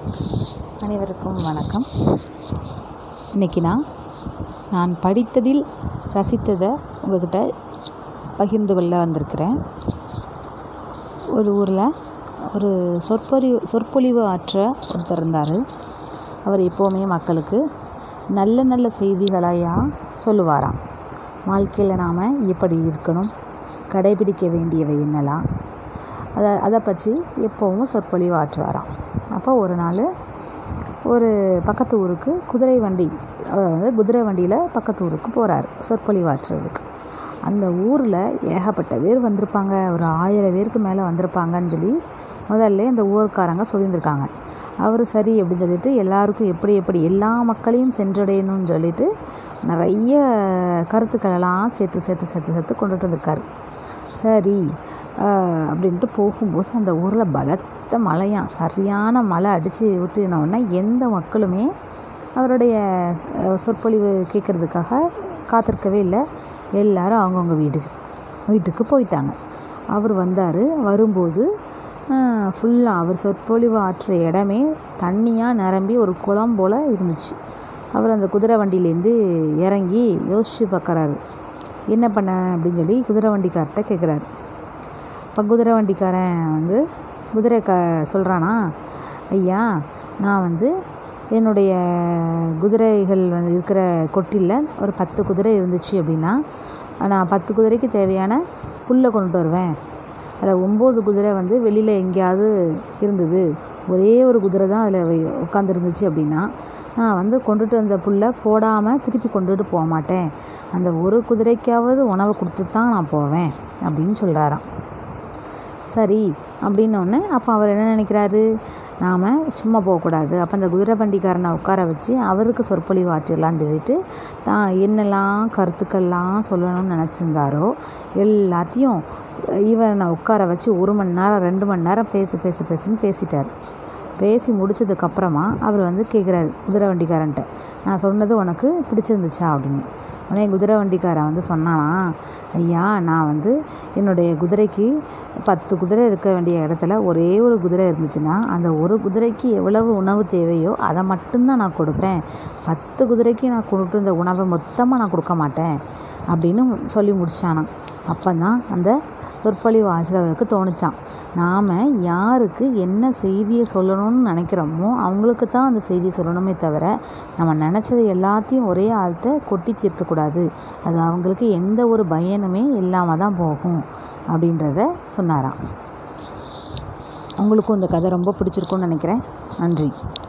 அனைவருக்கும் வணக்கம் இன்றைக்கி நான் நான் படித்ததில் ரசித்ததை உங்கள்கிட்ட பகிர்ந்து கொள்ள வந்திருக்கிறேன் ஒரு ஊரில் ஒரு சொற்பொழிவு சொற்பொழிவு ஆற்ற ஒருத்தர் இருந்தார் அவர் எப்போவுமே மக்களுக்கு நல்ல நல்ல செய்திகளையா சொல்லுவாராம் வாழ்க்கையில் நாம் எப்படி இருக்கணும் கடைபிடிக்க வேண்டியவை என்னலாம் அதை அதை பற்றி எப்போவும் சொற்பொழிவு ஆற்றுவாராம் அப்போ ஒரு நாள் ஒரு பக்கத்து ஊருக்கு குதிரை வண்டி அதாவது குதிரை வண்டியில் பக்கத்து ஊருக்கு போகிறாரு சொற்பொழிவு ஆற்றுறதுக்கு அந்த ஊரில் ஏகப்பட்ட பேர் வந்திருப்பாங்க ஒரு ஆயிரம் பேருக்கு மேலே வந்திருப்பாங்கன்னு சொல்லி முதல்ல அந்த ஊர்க்காரங்க சொல்லியிருந்திருக்காங்க அவர் சரி அப்படின்னு சொல்லிட்டு எல்லாருக்கும் எப்படி எப்படி எல்லா மக்களையும் சென்றடையணும்னு சொல்லிட்டு நிறைய கருத்துக்களெல்லாம் சேர்த்து சேர்த்து சேர்த்து சேர்த்து கொண்டுட்டு வந்திருக்காரு சரி அப்படின்ட்டு போகும்போது அந்த ஊரில் பலத்த மழையாம் சரியான மழை அடித்து ஊற்றினோடனே எந்த மக்களுமே அவருடைய சொற்பொழிவு கேட்குறதுக்காக காத்திருக்கவே இல்லை எல்லாரும் அவங்கவுங்க வீடு வீட்டுக்கு போயிட்டாங்க அவர் வந்தார் வரும்போது ஃபுல்லாக அவர் சொற்பொழிவு ஆற்ற இடமே தண்ணியாக நிரம்பி ஒரு குளம் போல் இருந்துச்சு அவர் அந்த குதிரை வண்டியிலேருந்து இறங்கி யோசித்து பார்க்குறாரு என்ன பண்ண அப்படின்னு சொல்லி குதிரை வண்டிக்கார்ட்ட கேட்குறாரு இப்போ குதிரை வண்டிக்காரன் வந்து குதிரை க சொல்கிறானா ஐயா நான் வந்து என்னுடைய குதிரைகள் வந்து இருக்கிற கொட்டிலில் ஒரு பத்து குதிரை இருந்துச்சு அப்படின்னா நான் பத்து குதிரைக்கு தேவையான புல்லை கொண்டுட்டு வருவேன் அதில் ஒம்பது குதிரை வந்து வெளியில் எங்கேயாவது இருந்தது ஒரே ஒரு குதிரை தான் அதில் உட்காந்துருந்துச்சு அப்படின்னா நான் வந்து கொண்டுட்டு வந்த புல்லை போடாமல் திருப்பி கொண்டுட்டு போக மாட்டேன் அந்த ஒரு குதிரைக்காவது உணவு கொடுத்துட்டு தான் நான் போவேன் அப்படின்னு சொல்கிறாராம் சரி அப்படின்னோடனே அப்போ அவர் என்ன நினைக்கிறாரு நாம் சும்மா போகக்கூடாது அப்போ அந்த குதிரை வண்டிக்காரனை உட்கார வச்சு அவருக்கு சொற்பொழிவு ஆற்றிடலான்னு சொல்லிட்டு தான் என்னெல்லாம் கருத்துக்கள்லாம் சொல்லணும்னு நினச்சிருந்தாரோ எல்லாத்தையும் இவனை உட்கார வச்சு ஒரு மணி நேரம் ரெண்டு மணி நேரம் பேசு பேசு பேசுன்னு பேசிட்டார் பேசி முடிச்சதுக்கப்புறமா அவர் வந்து கேட்குறாரு குதிரை வண்டிக்காரன்ட்ட நான் சொன்னது உனக்கு பிடிச்சிருந்துச்சா அப்படின்னு உடனே குதிரை வண்டிக்காரன் வந்து சொன்னானா ஐயா நான் வந்து என்னுடைய குதிரைக்கு பத்து குதிரை இருக்க வேண்டிய இடத்துல ஒரே ஒரு குதிரை இருந்துச்சுன்னா அந்த ஒரு குதிரைக்கு எவ்வளவு உணவு தேவையோ அதை மட்டும்தான் நான் கொடுப்பேன் பத்து குதிரைக்கு நான் கொண்டு இந்த உணவை மொத்தமாக நான் கொடுக்க மாட்டேன் அப்படின்னு சொல்லி முடித்தானான் அப்போ தான் அந்த சொற்பொழிவு ஆசிரியர்களுக்கு தோணுச்சான் நாம் யாருக்கு என்ன செய்தியை சொல்லணும்னு நினைக்கிறோமோ அவங்களுக்கு தான் அந்த செய்தியை சொல்லணுமே தவிர நம்ம நினச்சது எல்லாத்தையும் ஒரே ஆள்கிட்ட கொட்டி தீர்க்கக்கூடாது அது அவங்களுக்கு எந்த ஒரு பயனுமே இல்லாமல் தான் போகும் அப்படின்றத சொன்னாராம் உங்களுக்கும் இந்த கதை ரொம்ப பிடிச்சிருக்குன்னு நினைக்கிறேன் நன்றி